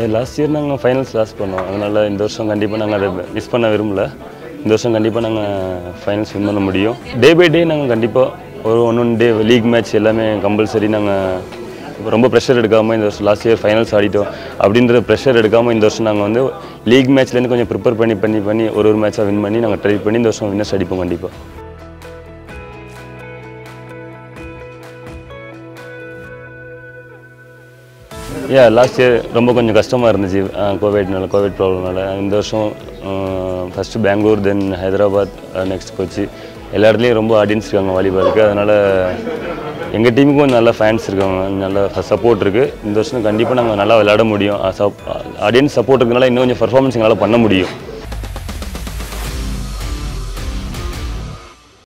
last year நாங்கள் finals loss பண்ணோம் அதனால் இந்த வருஷம் கண்டிப்பாக நாங்கள் அதை மிஸ் பண்ண விரும்பல இந்த வருஷம் கண்டிப்பாக நாங்கள் ஃபைனல்ஸ் வின் பண்ண முடியும் டே பை டே நாங்கள் கண்டிப்பாக ஒரு one one day league match எல்லாமே கம்பல்சரி நாங்கள் ரொம்ப ப்ரெஷர் எடுக்காமல் இந்த வருஷம் லாஸ்ட் இயர் ஃபைனல்ஸ் ஆடிட்டோம் அப்படின்ற ப்ரெஷர் எடுக்காமல் இந்த வருஷம் நாங்கள் வந்து லீக் மேட்ச்லேருந்து கொஞ்சம் ப்ரிப்பேர் பண்ணி பண்ணி பண்ணி ஒரு ஒரு மேட்சாக வின் பண்ணி நாங்கள் ட்ரை பண்ணி இந்த வருஷம் வின்னர்ஸ் அடிப்போம் கண்டிப்பாக யா லாஸ்ட் இயர் ரொம்ப கொஞ்சம் கஷ்டமாக இருந்துச்சு கோவிட்னால கோவிட் ப்ராப்ளம்னால இந்த வருஷம் first Bangalore then Hyderabad next Kochi எல்லா இடத்துலையும் ரொம்ப ஆடியன்ஸ் இருக்காங்க வாலிபாலுக்கு அதனால் எங்கள் டீமுக்கும் நல்ல ஃபேன்ஸ் இருக்காங்க நல்ல சப்போர்ட் இருக்குது இந்த வருஷம் கண்டிப்பாக நாங்கள் நல்லா விளையாட முடியும் ஆடியன்ஸ் சப்போர்ட் இருக்கனால இன்னும் கொஞ்சம் பர்ஃபார்மன்ஸ் எங்களால் பண்ண முடியும்